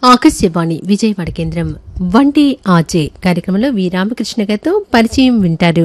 ఆకాశవాణి విజయవాడ కేంద్రం వంటి ఆచే కార్యక్రమంలో వి రామకృష్ణ గారితో పరిచయం వింటారు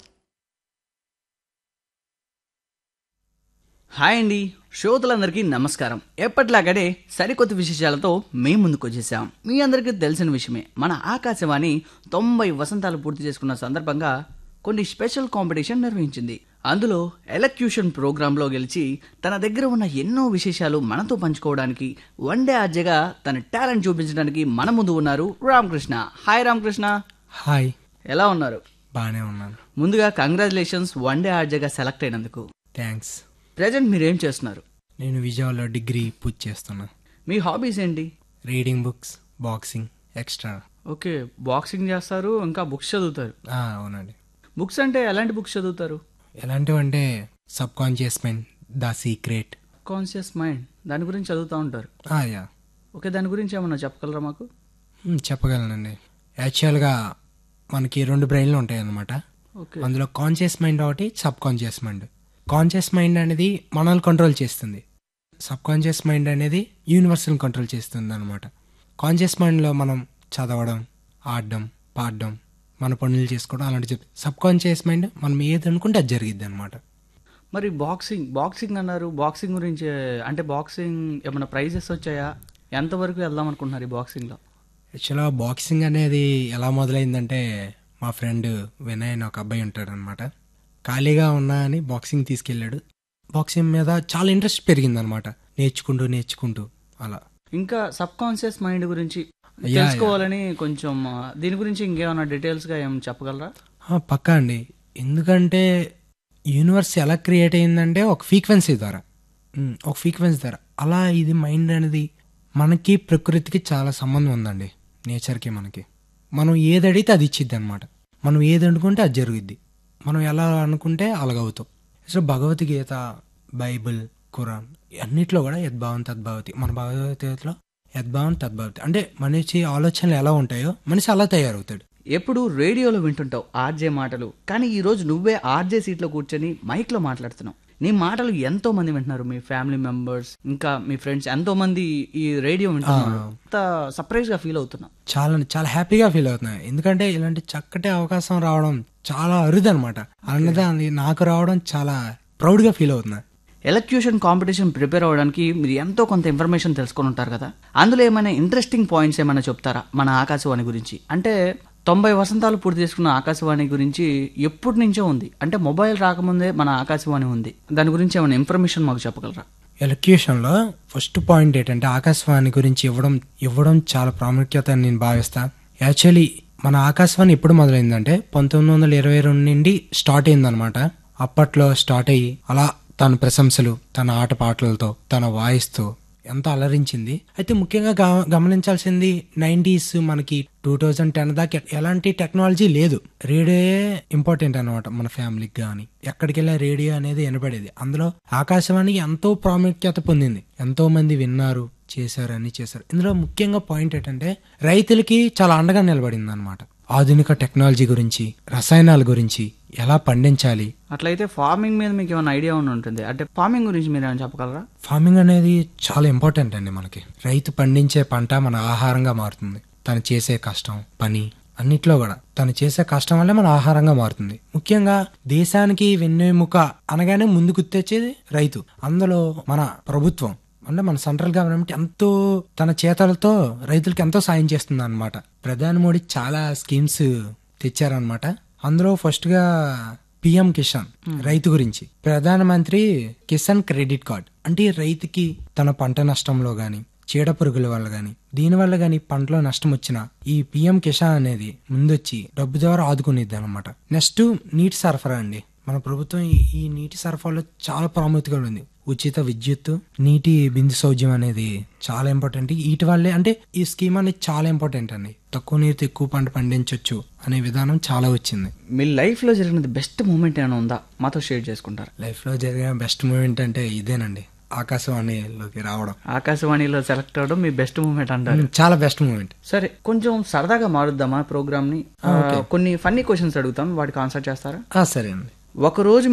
హాయ్ అండి శ్రోతలందరికీ నమస్కారం ఎప్పటిలాగనే సరికొత్త విశేషాలతో మేము ముందుకు వచ్చేసాం మీ అందరికీ తెలిసిన విషయమే మన ఆకాశవాణి తొంభై వసంతాలు పూర్తి చేసుకున్న సందర్భంగా కొన్ని స్పెషల్ కాంపిటీషన్ నిర్వహించింది అందులో ఎలక్యూషన్ ప్రోగ్రాంలో గెలిచి తన దగ్గర ఉన్న ఎన్నో విశేషాలు మనతో పంచుకోవడానికి వన్ డే ఆర్జేగా తన టాలెంట్ చూపించడానికి మన ముందు ఉన్నారు రామకృష్ణ హాయ్ రామకృష్ణ హాయ్ ఎలా ఉన్నారు బాగానే ఉన్నాను ముందుగా కంగ్రాచులేషన్స్ వన్ డే ఆర్జేగా సెలెక్ట్ అయినందుకు థ్యాంక్స్ ప్రజెంట్ మీరేం చేస్తున్నారు నేను విజయవాడలో డిగ్రీ పూజ చేస్తున్నా మీ హాబీస్ ఏంటి reading books boxing extra okay boxing చేస్తారు ఇంకా బుక్స్ చదువుతారు ఆ, అవునండి బుక్స్ అంటే ఎలాంటి బుక్స్ చదువుతారు ఎలాంటివంటే subconscious mind the secret conscious mind దాని గురించి చదువుతూ ఉంటారు యా ఓకే దాని గురించి ఏమన్నా చెప్పగలరా మాకు మ్, చెప్పగలనండి యాక్చువల్గా మనకి రెండు బ్రెయిన్లు ఉంటాయి అన్నమాట ఓకే అందులో కాన్షియస్ మైండ్ ఒకటి subconscious mind conscious mind అనేది మనల్ని కంట్రోల్ చేస్తుంది సబ్ కాన్షియస్ మైండ్ అనేది యూనివర్సల్ కంట్రోల్ చేస్తుంది అనమాట కాన్షియస్ మైండ్లో మనం చదవడం ఆడడం పాడడం మన పనులు చేసుకోవడం అలాంటి చెప్ సబ్ కాన్షియస్ మైండ్ మనం ఏది అనుకుంటే అది జరిగిద్ది అనమాట మరి బాక్సింగ్ బాక్సింగ్ అన్నారు బాక్సింగ్ గురించి అంటే బాక్సింగ్ ఏమైనా ప్రైజెస్ వచ్చాయా ఎంతవరకు వెళ్దాం అనుకుంటున్నారు ఈ బాక్సింగ్లో యాక్చువల్గా బాక్సింగ్ అనేది ఎలా మొదలైందంటే మా ఫ్రెండ్ వినయ్ అని ఒక అబ్బాయి ఉంటాడు అనమాట ఖాళీగా ఉన్నా అని బాక్సింగ్ తీసుకెళ్ళాడు బాక్సింగ్ మీద చాలా ఇంట్రెస్ట్ పెరిగిందనమాట నేర్చుకుంటూ నేర్చుకుంటూ అలా ఇంకా సబ్ కాన్షియస్ మైండ్ గురించి యా. తెలుసుకోవాలని కొంచెం ఆ, దీని గురించి ఇంకేమైనా డీటెయిల్స్గా ఏం చెప్పగలరా ఆ, పక్కా అండి ఎందుకంటే యూనివర్స్ ఎలా క్రియేట్ అయిందంటే ఒక ఫ్రీక్వెన్సీ ద్వారా ఉమ్, ఒక ఫ్రీక్వెన్సీ ద్వారా అలా ఇది మైండ్ అనేది మనకి ప్రకృతికి చాలా సంబంధం ఉందండి నేచర్కి మనకి మనం ఏది అడిగితే అది ఇచ్చిద్ది అనమాట మనం ఏది అనుకుంటే అది జరుగుద్ది మనం ఎలా అనుకుంటే అలాగవుతాం అసలు భగవద్గీత బైబిల్ ఖురాన్ అన్నిట్లో కూడా యద్భావం తద్భావతి మన భగవద్గీతలో యద్భావం తద్భావతి అంటే మనిషి ఆలోచనలు ఎలా ఉంటాయో మనిషి అలా తయారవుతాడు ఎప్పుడు రేడియోలో వింటుంటావు ఆర్జే మాటలు కానీ ఈ రోజు నువ్వే ఆర్జే సీట్లో కూర్చొని మైక్లో మాట్లాడుతున్నావు నీ మాటలు ఎంతో మంది వింటున్నారు మీ ఫ్యామిలీ మెంబర్స్ ఇంకా మీ ఫ్రెండ్స్ ఎంతో మంది ఈ రేడియో వింటున్నారు అంత సర్ప్రైజ్ గా ఫీల్ అవుతున్నా చాలా చాలా హ్యాపీగా ఫీల్ అవుతున్నాయి ఎందుకంటే ఇలాంటి చక్కటి అవకాశం రావడం చాలా అరుదు అనమాట అన్నదే అది నాకు రావడం చాలా ప్రౌడ్ గా ఫీల్ అవుతున్నా ఎలక్యూషన్ కాంపిటీషన్ ప్రిపేర్ అవ్వడానికి మీరు ఎంతో కొంత ఇన్ఫర్మేషన్ తెలుసుకొని ఉంటారు కదా అందులో ఏమైనా ఇంట్రెస్టింగ్ పాయింట్స్ ఏమైనా చెప్తారా మన ఆకాశవాణి గురించి అంటే తొంభై వసంతాలు పూర్తి చేసుకున్న ఆకాశవాణి గురించి ఎప్పటి నుంచో ఉంది అంటే మొబైల్ రాకముందే మన ఆకాశవాణి ఉంది దాని గురించి ఏమైనా ఇన్ఫర్మేషన్ మాకు చెప్పగలరా ఎలక్యూషన్ లో ఫస్ట్ పాయింట్ ఏంటంటే ఆకాశవాణి గురించి ఇవ్వడం ఇవ్వడం చాలా ప్రాముఖ్యత అని నేను భావిస్తా యాక్చువల్లీ మన ఆకాశవాణి ఎప్పుడు మొదలైందంటే పంతొమ్మిది వందల ఇరవై రెండు నుండి స్టార్ట్ అయిందనమాట అప్పట్లో స్టార్ట్ అయ్యి అలా తన ప్రశంసలు తన ఆట పాటలతో తన వాయిస్తో ఎంత అలరించింది అయితే ముఖ్యంగా గమ- గమనించాల్సింది నైంటీస్ మనకి టూ థౌజండ్ టెన్ దాకా ఎలాంటి టెక్నాలజీ లేదు రేడియోయే ఇంపార్టెంట్ అనమాట మన ఫ్యామిలీకి కానీ ఎక్కడికి వెళ్ళినా రేడియో అనేది వినపడేది అందులో ఆకాశవాణి ఎంతో ప్రాముఖ్యత పొందింది ఎంతో మంది విన్నారు చేశారు అన్ని చేశారు ఇందులో ముఖ్యంగా పాయింట్ ఏంటంటే రైతులకి చాలా అండగా నిలబడింది అనమాట ఆధునిక టెక్నాలజీ గురించి రసాయనాల గురించి ఎలా పండించాలి అట్లయితే ఫార్మింగ్ మీద మీకు ఏమైనా ఐడియా ఉండి ఉంటుంది అంటే ఫార్మింగ్ గురించి మీరు ఏమైనా చెప్పగలరా ఫార్మింగ్ అనేది చాలా ఇంపార్టెంట్ అండి మనకి రైతు పండించే పంట మన ఆహారంగా మారుతుంది తను చేసే కష్టం పని అన్నిట్లో కూడా తను చేసే కష్టం వల్లే మన ఆహారంగా మారుతుంది ముఖ్యంగా దేశానికి వెన్నెముక అనగానే ముందుకు తెచ్చేది రైతు అందులో మన ప్రభుత్వం అంటే మన సెంట్రల్ గవర్నమెంట్ ఎంతో తన చేతలతో రైతులకి ఎంతో సాయం చేస్తుంది అనమాట ప్రధాని మోడీ చాలా స్కీమ్స్ తెచ్చారనమాట అందులో ఫస్ట్ గా పిఎం కిసాన్ రైతు గురించి ప్రధానమంత్రి కిసాన్ క్రెడిట్ కార్డ్ అంటే ఈ రైతుకి తన పంట నష్టంలో గాని చీడ పురుగుల వల్ల గాని దీని వల్ల గాని పంటలో నష్టం వచ్చినా ఈ పిఎం కిసాన్ అనేది ముందొచ్చి డబ్బు ద్వారా ఆదుకునేది అనమాట నెక్స్ట్ నీటి సరఫరా అండి మన ప్రభుత్వం ఈ- ఈ నీటి సరఫరాలో చాలా ప్రాముఖ్యత ఉంది ఉచిత విద్యుత్ నీటి బిందు సౌజ్యం అనేది చాలా ఇంపార్టెంట్ వీటి వల్లే అంటే ఈ స్కీమ్ అనేది చాలా ఇంపార్టెంట్ అండి తక్కువ నీరుతో ఎక్కువ పంట పండించవచ్చు అనే విధానం చాలా వచ్చింది మీ లైఫ్లో జరిగినది బెస్ట్ మూమెంట్ ఏమైనా ఉందా మాతో షేర్ చేసుకుంటారా లైఫ్ లో జరిగిన బెస్ట్ మూమెంట్ అంటే ఇదేనండి ఆకాశవాణిలోకి రావడం ఆకాశవాణిలో సెలెక్ట్ అవ్వడం మీ బెస్ట్ మూమెంట్ అంటారు చాలా బెస్ట్ మూమెంట్ సరే కొంచెం సరదాగా మారుద్దామా ప్రోగ్రామ్ ని ఆ, కొన్ని ఫన్నీ క్వశ్చన్స్ అడుగుతాం వాటికి ఆన్సర్ చేస్తారా సరే అండి ఒక రోజు